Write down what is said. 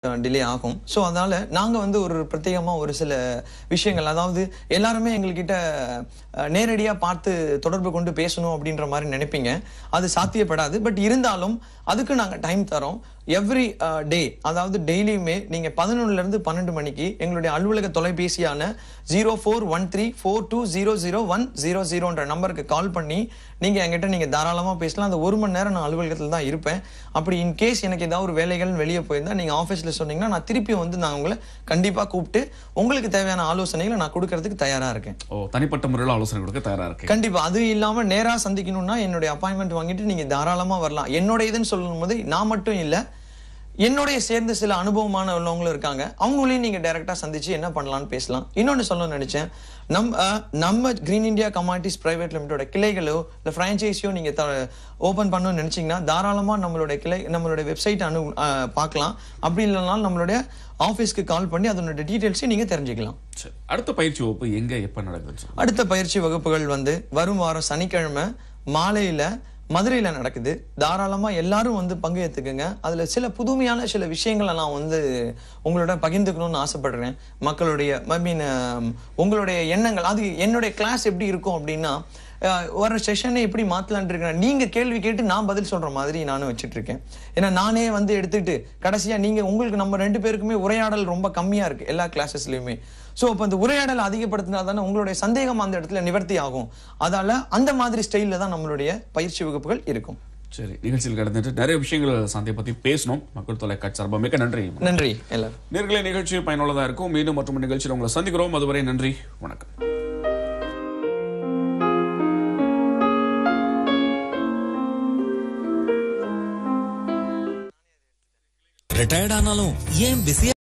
delay ஆகும் so அதனால நாங்க வந்து ஒரு பிரத்யேகமா ஒரு சில விஷயங்கள் அதாவது எல்லாருமே எங்ககிட்ட அஹ், நேரடியா பார்த்து தொடர்பு கொண்டு பேசணும் அப்படின்ற மாதிரி நினைப்பீங்க அது சாத்தியப்படாது பட் இருந்தாலும் அதுக்கு நாங்க டைம் தரோம் எவ்ரி டே அதாவது டெய்லியுமே நீங்க பதினொன்னுல இருந்து பன்னெண்டு மணிக்கு எங்களுடைய அலுவலக தொலைபேசியான zero four one three four two zero zero one zero ஜீரோன்ற நம்பருக்கு கால் பண்ணி நீங்க என்கிட்ட நீங்க தாராளமா பேசலாம் அந்த ஒரு மணி நேரம் நான் அலுவலகத்தில் தான் இருப்பேன் அப்படி இன் கேஸ் எனக்கு ஏதாவது ஒரு வேலைகள் வெளியே போயிருந்தா நீங்க ஆஃபீஸ்ல சொன்னீங்கன்னா நான் திருப்பி வந்து நான் உங்களை கண்டிப்பா கூப்பிட்டு உங்களுக்கு தேவையான ஆலோசனைகளை நான் கொடுக்கறதுக்கு தயாரா இருக்கேன் ஓ தனிப்பட்ட முறையில் ஆலோசனை கொடுக்க தயாரா இருக்கு கண்டிப்பா அது இல்லாம நேரா சந்திக்கணும்னா என்னுடைய அப்பாயின்மெண்ட் வாங்கிட்டு நீங்க தாராளமா வரலாம் என்னோட இதுன்னு சொல்லும் போது நான் மட்டும் இல்ல என்னுடைய சேர்ந்து சில அனுபவமான உள்ளவங்களும் இருக்காங்க அவங்களையும் நீங்க டைரக்டா சந்திச்சு என்ன பண்ணலாம்னு பேசலாம் இன்னொன்னு சொல்லணும்னு நினைச்சேன் நம்ம அஹ், நம்ம கிரீன் இந்தியா கமாடிட்டிஸ் பிரைவேட் லிமிட்டோட கிளைகளோ இல்ல பிரான்ச்சைஸியோ நீங்க ஓபன் பண்ணணும்னு நினைச்சீங்கன்னா தாராளமா நம்மளுடைய கிளை நம்மளுடைய வெப்சைட் அனு அஹ், பார்க்கலாம் அப்படி இல்லைனாலும் நம்மளுடைய ஆஃபீஸ்க்கு கால் பண்ணி அதனோட டீட்டெயில்ஸையும் நீங்க தெரிஞ்சுக்கலாம் சரி அடுத்த பயிற்சி வகுப்பு எங்க எப்ப நடக்குதுன்னு சொல்லுங்க அடுத்த பயிற்சி வகுப்புகள் வந்து வரும் வாரம் சனிக்கிழமை மாலையில மதுரையில நடக்குது தாராளமா எல்லாரும் வந்து பங்கு ஏத்துக்குங்க அதுல சில புதுமையான சில விஷயங்களை நான் வந்து உங்களோட பகிர்ந்துக்கணும்னு ஆசைப்படுறேன் மக்களுடைய ஐ மீன் உங்களுடைய எண்ணங்கள் அது என்னுடைய கிளாஸ் எப்படி இருக்கும் அப்படின்னா அஹ், வர செஷனை எப்படி மாத்தலாம்னு இருக்கேன் நீங்க கேள்வி கேட்டு நான் பதில் சொல்ற மாதிரி நானும் வச்சுட்டு இருக்கேன் ஏன்னா நானே வந்து எடுத்துக்கிட்டு கடைசியா நீங்க உங்களுக்கு நம்ம ரெண்டு பேருக்குமே உரையாடல் ரொம்ப கம்மியா இருக்கு எல்லா கிளாஸஸ்லயுமே சோ அப்ப அந்த உரையாடல் அதிகப்படுத்தினா தானே உங்களுடைய சந்தேகம் அந்த இடத்துல நிவர்த்தி ஆகும் அதால அந்த மாதிரி ஸ்டைல்ல தான் நம்மளுடைய பயிற்சி வகுப்புகள் இருக்கும் சரி நிகழ்ச்சியில் கடந்துட்டு நிறைய விஷயங்கள் சந்தை பத்தி பேசணும் மக்கள் தொலைக்காட்சி சார்பாக மிக்க நன்றி நன்றி எல்லாரும் நேர்களை நிகழ்ச்சி பயனுள்ளதா இருக்கும் மீண்டும் மற்றும் நிகழ்ச்சியில் உங்களை சந்திக்கிறோம் அதுவரை நன்றி வணக்கம் ரிட்டையர்ட் ஆனாலும் ஏன் பிஸியா